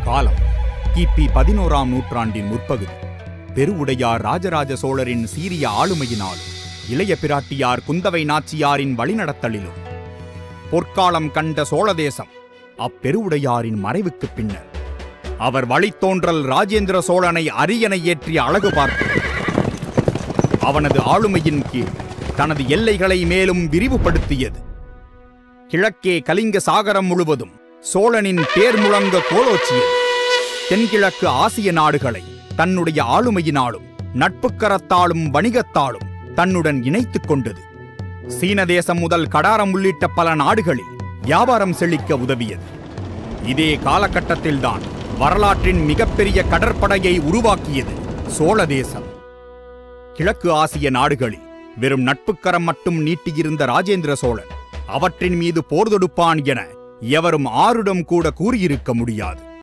காலம் கிபி பதினோராம் நூற்றாண்டின் முற்பகுதி பெருவுடையார் ராஜராஜ சோழரின் சீரிய ஆளுமையினாலும் இளைய பிராட்டியார் குந்தவை நாச்சியாரின் வழிநடத்தலிலும் பொற்காலம் கண்ட சோழ தேசம் அப்பெருவுடையாரின் மறைவுக்குப் பின்னர் அவர் வழித்தோன்றல் ராஜேந்திர சோழனை அரியணை ஏற்றிய அழகு பார்த்து அவனது ஆளுமையின் கீழ் தனது எல்லைகளை மேலும் விரிவுபடுத்தியது கிழக்கே கலிங்க சாகரம் முழுவதும் சோழனின் பேர் முழங்க கோலோச்சியது தென்கிழக்கு ஆசிய நாடுகளை தன்னுடைய ஆளுமையினாலும் நட்புக்கரத்தாலும் வணிகத்தாலும் தன்னுடன் இணைத்துக் கொண்டது சீன தேசம் முதல் கடாரம் உள்ளிட்ட பல நாடுகளில் வியாபாரம் செழிக்க உதவியது இதே காலகட்டத்தில்தான் வரலாற்றின் மிகப்பெரிய கடற்படையை உருவாக்கியது சோழ தேசம் கிழக்கு ஆசிய நாடுகளில் வெறும் நட்புக்கரம் மட்டும் நீட்டியிருந்த ராஜேந்திர சோழன் அவற்றின் மீது போர் தொடுப்பான் என எவரும் ஆருடம் கூட கூறியிருக்க முடியாது